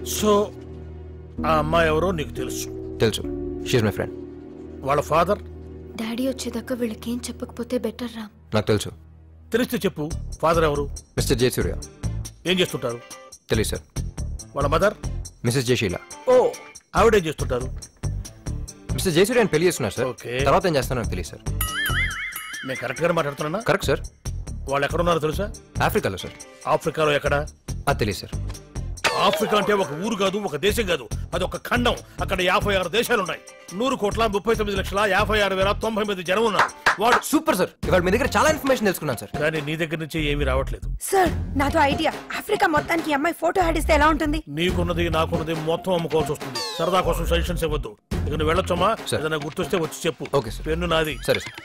So ఆ అమ్మాయి ఎవరో నీకు తెలుసు తెలుసు షీఈ్ మై ఫ్రెండ్ వాళ్ళ ఫాదర్ డాడీ వచ్చేదాకా వీళ్ళకేం చెప్పకపోతే బెటర్ రామ్ నాకు తెలుసు తెలిస్తే చెప్పు ఫాదర్ ఎవరు మిస్టర్ జయసూర్య ఏం చేస్తుంటారు తెలియదు సార్ వాళ్ళ మదర్ మిస్సెస్ జయశీల ఓ ఆవిడేం చేస్తుంటారు మిస్టర్ జయసూర్య అని పెళ్లి చేస్తున్నారు సార్ ఓకే. తర్వాత ఏం చేస్తానో నాకు తెలియదు సార్ నేను కరెక్ట్ గానే మాట్లాడుతున్నా కరెక్ట్ సార్ వాళ్ళు ఎక్కడ ఉన్నారో తెలుసా ఆఫ్రికాలో సార్ ఆఫ్రికాలో ఎక్కడ అది తెలియదు సార్ ఆఫ్రికా అంటే ఒక ఊరు కాదు ఒక దేశం కాదు అది ఒక ఖండం అక్కడ యాభై ఆరు దేశాలు ఉన్నాయి నూరు కోట్ల ముప్పై తొమ్మిది లక్షల యాభై ఆరు వేల తొంభై మంది జనం ఉన్నారు వాడు సూపర్ సార్ ఇవాళ మీ దగ్గర చాలా ఇన్ఫర్మేషన్ తెలుసుకున్నాను సార్ కానీ నీ దగ్గర నుంచి ఏమీ రావట్లేదు సార్ నాతో ఐడియా ఆఫ్రికా మొత్తానికి ఈ అమ్మాయి ఫోటో ఆడిస్తే ఎలా ఉంటుంది నీకున్నది నాకున్నది మొత్తం అమ్ముకోవాల్సి వస్తుంది సరదా కోసం సజెషన్స్ ఇవ్వద్దు ఇక నువ్వు వెళ్ళొచ్చమ్మా సరే. ఏదైనా గుర్తొస్తే వచ్చి చెప్పు ఓకే సార్. పెన్ను నాది సరే సార్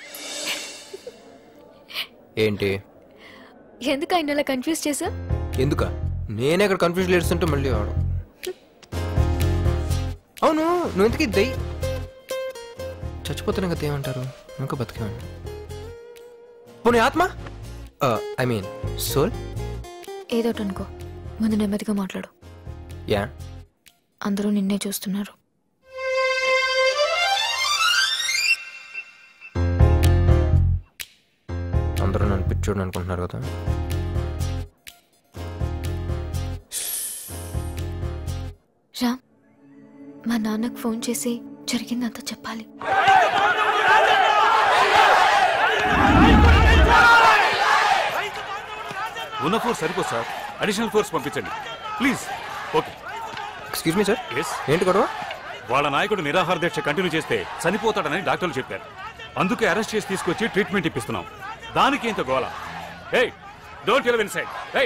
ఏంటి ఎందుకు ఆయన అలా కన్ఫ్యూజ్ చేసా ఎందుక నేనే అక్కడ కన్ఫ్యూజన్ ఏడుస్తుంటే మళ్ళీ వాడు అవును నువ్వు ఎందుకు దెయ్యి చచ్చిపోతున్నా కదా ఏమంటారు ఇంకా బతికేవాడిని పోనీ ఆత్మ ఐ మీన్ సోల్ ఏదోటి అనుకో ముందు నెమ్మదిగా మాట్లాడు యా అందరూ నిన్నే చూస్తున్నారు అందరూ నన్ను పిచ్చోడు అనుకుంటున్నారు కదా రామ్ మా నాన్నకు ఫోన్ చేసి జరిగిందంతా చెప్పాలి ఉన్న ఫోర్స్ సరిపో సార్ అడిషనల్ ఫోర్స్ పంపించండి please okay excuse me sir yes ఏంటి గొడవ వాళ్ళ నాయకుడు నిరాహార దీక్ష కంటిన్యూ చేస్తే చనిపోతాడని డాక్టర్లు చెప్పారు అందుకే అరెస్ట్ చేసి తీసుకొచ్చి ట్రీట్మెంట్ ఇప్పిస్తున్నాం దానికి ఇంత గోల hey don't allow inside hey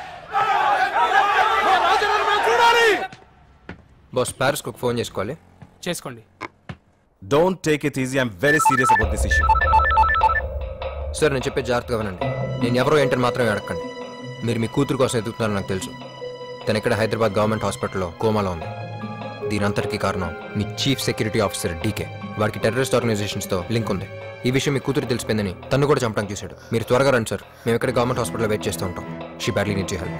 boss ప్యారిస్కి ఒక ఫోన్ చేసుకోవాలి చేసుకోండి Don't take it easy. I'm very serious about this issue. Sir నేను చెప్పే జాగ్రత్తగా వినండి నేను ఎవరో ఏంటని మాత్రమే అడగండి మీరు మీ కూతురు కోసం ఎదుగుతున్నారని నాకు తెలుసు తను ఇక్కడ హైదరాబాద్ గవర్నమెంట్ హాస్పిటల్లో కోమాలో ఉంది దీని అంతటికీ కారణం మీ చీఫ్ సెక్యూరిటీ ఆఫీసర్ డీకే వారికి టెర్రరిస్ట్ ఆర్గనైజేషన్స్తో లింక్ ఉంది ఈ విషయం మీ కూతురు తెలిసిపోయిందని తను కూడా చంపడానికి చూశాడు మీరు త్వరగా రండి సార్ మేము ఇక్కడ గవర్నమెంట్ హాస్పిటల్లో వెయిట్ చేస్తూ ఉంటాం షీ బ్యాడ్లీ నుంచి help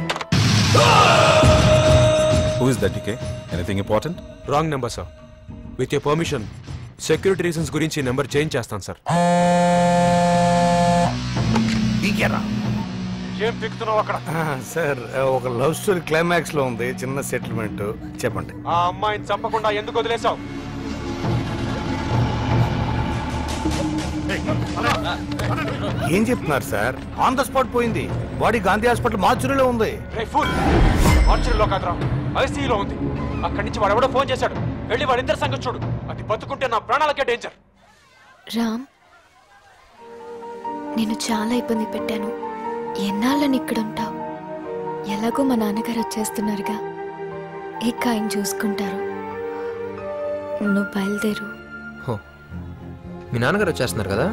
Who is that, DK? Anything important? Wrong number sir with you permission security reasons గురించి నెంబర్ చేంజ్ చేస్తాను సార్ ఏం పిక్తున్నావు అక్కడ సార్ ఒక లవ్ స్టోరీ క్లైమాక్స్ లో ఉంది చిన్న సెటిల్మెంట్ చెప్పండి ఆ అమ్మాయిని చంపకుండా ఎందుకు వదిలేసావు ఏం చెప్తున్నారు సార్ ఆన్ ద స్పాట్ పోయింది బాడీ గాంధీ హాస్పిటల్ మార్చురీలో ఉంది రే ఫుల్ ఆర్చరీలో కాదురా ఐసీయూలో ఉంది అక్కడి నుంచి వాడు ఎవడో ఫోన్ చేశాడు వెళ్ళి వాడిద్దరి సంగతి చూడు అది బతుకుంటే నా ప్రాణాలకే డేంజర్ రామ్ నేను చాలా ఇబ్బంది పెట్టాను ఎన్నాళ్ళని ఇక్కడ ఉంటావు ఎలాగో మా నాన్నగారు వచ్చేస్తున్నారుగా ఇక ఆయన చూసుకుంటారు నువ్వు బయలుదేరు హో మీ నాన్నగారు వచ్చేస్తున్నారు కదా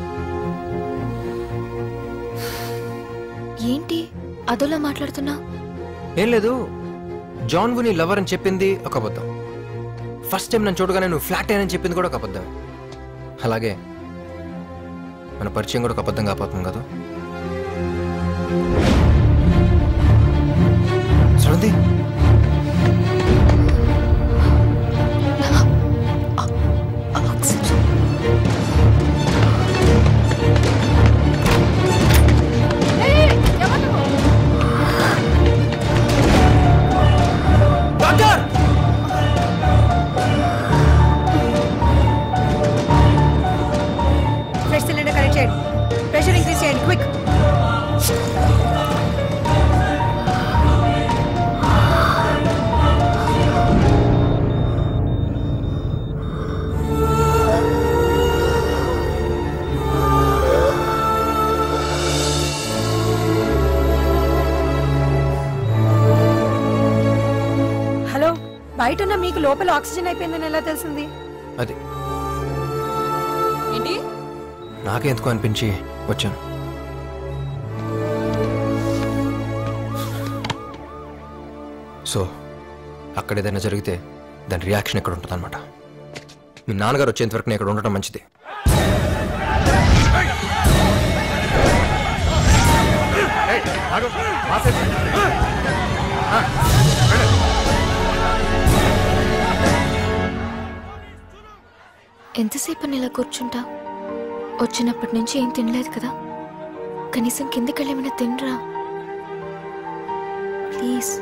ఏంటి అదోలా మాట్లాడుతున్నావు ఏం లేదు జాన్ వుని లవర్ అని చెప్పింది ఒక అబద్ధం ఫస్ట్ టైం నన్ను చూడగానే నువ్వు ఫ్లాట్ అయ్యానని చెప్పింది కూడా ఒక అబద్ధం అలాగే మన పరిచయం కూడా ఒక అబద్ధం కాపోతుంది కదా చూడండి ఆక్సిజన్ ఫ్రెష్ సిలిండర్ కనెక్ట్ చేయండి ప్రెషర్ ఇంక్రీజ్ చేయండి క్విక్ హలో బయట ఉన్న మీకు లోపల ఆక్సిజన్ అయిపోయిందని ఎలా తెలిసింది అది నాకెందుకు అనిపించి వచ్చాను సో అక్కడ ఏదైనా జరిగితే దాని రియాక్షన్ ఎక్కడ ఉంటుంది అనమాట మీ నాన్నగారు వచ్చేంత వరకు నేను ఇక్కడ ఉండటం మంచిది ఏయ్, ఆగు. ఆపేసి. ఆ, వెళ్ళు. ఎంతసేపు అని ఇలా కూర్చుంటా వచ్చినప్పటి నుంచి ఏం తినలేదు కదా కనీసం కిందకెళ్ళి ఏమైనా తినరా ప్లీజ్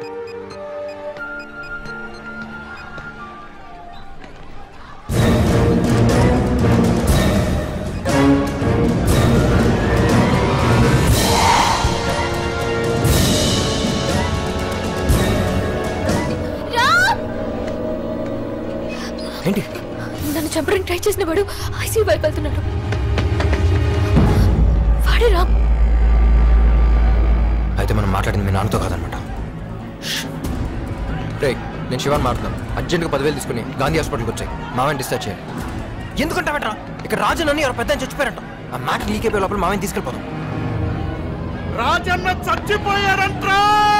ఏంటి నన్ను చంపడానికి ట్రై చేసిన వాడు ఐసీయూ వైపు వెళ్తున్నాడు వాడే రామ్ అయితే మనం మాట్లాడింది మీ నాన్నతో కాదనమాట రే నేను శివాన్ మాట్లాడుతున్నాను అర్జెంట్గా పదివేలు తీసుకుని గాంధీ హాస్పిటల్కి వచ్చాయి మామని డిశ్చార్జ్ చేయాలి ఎందుకంటే బెటరా ఇక్కడ రాజన్ అని ఎవరు పెద్ద ఆయన చచ్చిపోయారంట ఆ మ్యాట్ లీక్ అయిపోయే లోపల మామని తీసుకెళ్ళిపోదాం రాజన్న చచ్చిపోయారంట్రా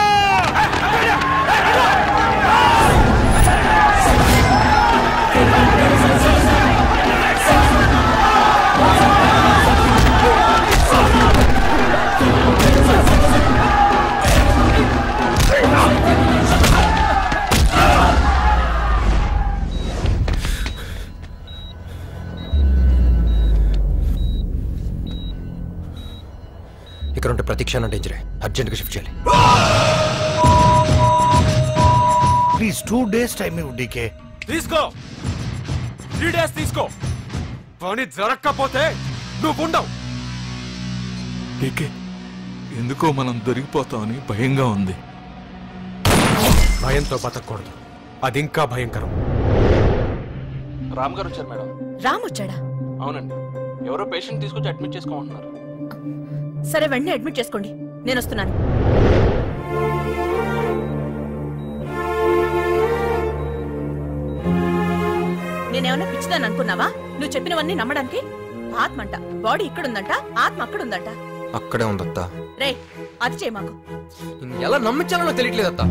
ఇక్కడ ఉంటే ప్రతి క్షణం డేంజరే అర్జెంట్గా షిఫ్ట్ చేయాలి ప్లీజ్ టూ డేస్ టైం ఇవ్వు డీకే తీసుకో త్రీ డేస్ తీసుకో పని జరగకపోతే నువ్వు ఉండవు డీకే ఎందుకో మనం దొరికిపోతామని భయంగా ఉంది భయంతో బతకూడదు అది ఇంకా భయంకరం రామ్ గారు వచ్చారు మేడం రామ్ వచ్చాడా అవునండి ఎవరో పేషెంట్ తీసుకొచ్చి అడ్మిట్ చేసుకోమంటున్నారు సరే వెంటనే అడ్మిట్ చేసుకోండి నేను వస్తున్నాను నేనేమన్నా పిచ్చిదాన్ని అనుకున్నావా నువ్వు చెప్పినవన్నీ నమ్మడానికి ఆత్మ అంట బాడీ ఇక్కడుందంట ఆత్మ అక్కడుందంట అక్కడే ఉంది అత్త రే అది చేయి మాకు నిన్ను ఎలా నమ్మించాలో నాకు తెలియట్లేదు అత్త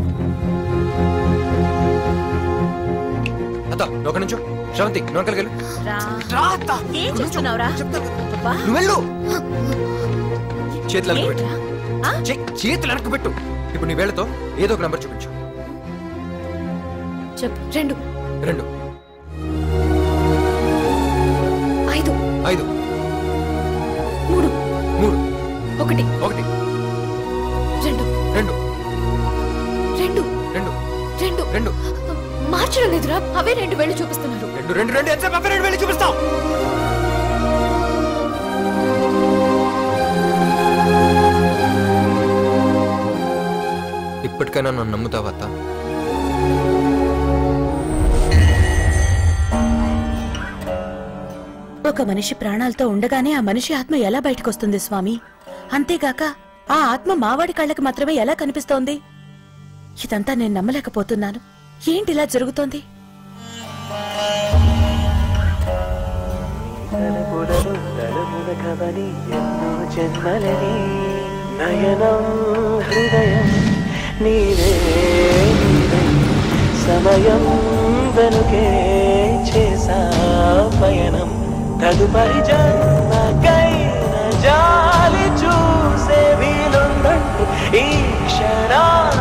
అత్త నువ్వు ఒక నిమిషం శ్రవంతి నువ్వు అక్కడికి వెళ్ళు రా ఏం చేస్తున్నావురా అబ్బా, నువ్వు వెళ్ళు చేతులు వెనక్కి పెట్టు ఏంట్రా? ఆ? చే- చేతులు వెనక్కి పెట్టు ఇప్పుడు నీ వేళతో ఏదో ఒక నెంబర్ చూపించు చెప్పు రెండు రెండు ఐదు ఐదు మూడు మూడు ఒకటి ఒకటి రెండు రెండు రెండు రెండు రెండు రెండు మార్చడం లేదురా అవే రెండు వేళ్ళు చూపిస్తున్నారు రెండు రెండు రెండు ఎంతసేపు అవే రెండు వెళ్ళి చూపిస్తావు ఇప్పటికైనా నన్ను నమ్ముతావా అత్త ఒక మనిషి ప్రాణాలతో ఉండగానే ఆ మనిషి ఆత్మ ఎలా బయటకొస్తుంది స్వామి అంతేగాక ఆ ఆత్మ మావాడి కళ్ళకి మాత్రమే ఎలా కనిపిస్తోంది ఇదంతా నేను నమ్మలేకపోతున్నాను ఏంటి ఇలా జరుగుతోంది తలపులలో తలమున కవని ఎన్నో జన్మలని నయనం హృదయం నీవే నీవే సమయం వెనుకే చేసా పయనం తదుపరి జన్మకైన జాలి చూసే వీలుందంటే ఈ క్షణాన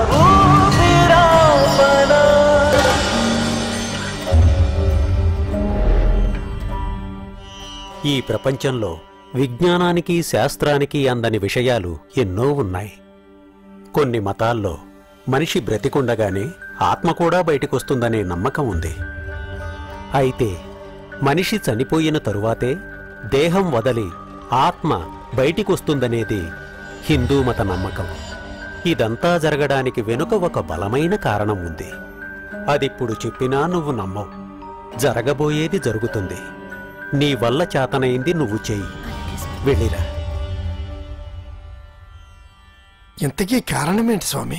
ఊపిరాపనా ఈ ప్రపంచంలో విజ్ఞానానికి శాస్త్రానికి అందని విషయాలు ఎన్నో ఉన్నాయి కొన్ని మతాల్లో మనిషి బ్రతికుండగానే ఆత్మ కూడా బయటికొస్తుందనే నమ్మకం ఉంది అయితే మనిషి చనిపోయిన తరువాతే దేహం వదలి ఆత్మ బయటికొస్తుందనేది హిందూ మత నమ్మకం ఇదంతా జరగడానికి వెనుక ఒక బలమైన కారణం ఉంది అదిప్పుడు చెప్పినా నువ్వు నమ్మవు జరగబోయేది జరుగుతుంది నీ వల్ల చేతనైంది నువ్వు చెయ్యి వెళ్ళిరా ఇంతకీ కారణమేంటి స్వామి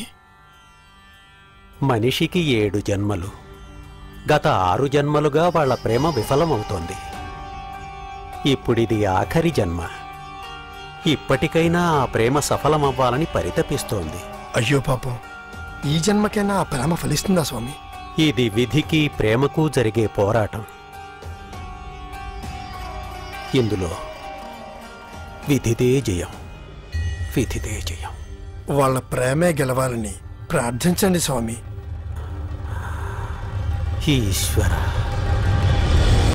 మనిషికి ఏడు జన్మలు గత ఆరు జన్మలుగా వాళ్ళ ప్రేమ విఫలమవుతోంది ఇప్పుడిది ఆఖరి జన్మ ఇప్పటికైనా ఆ ప్రేమ సఫలమవ్వాలని పరితపిస్తోంది అయ్యో పాపం ఈ జన్మకైనా ఆ ప్రేమ ఫలిస్తుందా స్వామి ఇది విధికి ప్రేమకు జరిగే పోరాటం ఇందులో విధిదే జయం విధిదే జయం వాళ్ళ ప్రేమే గెలవాలని ప్రార్థించండి స్వామి ఈశ్వర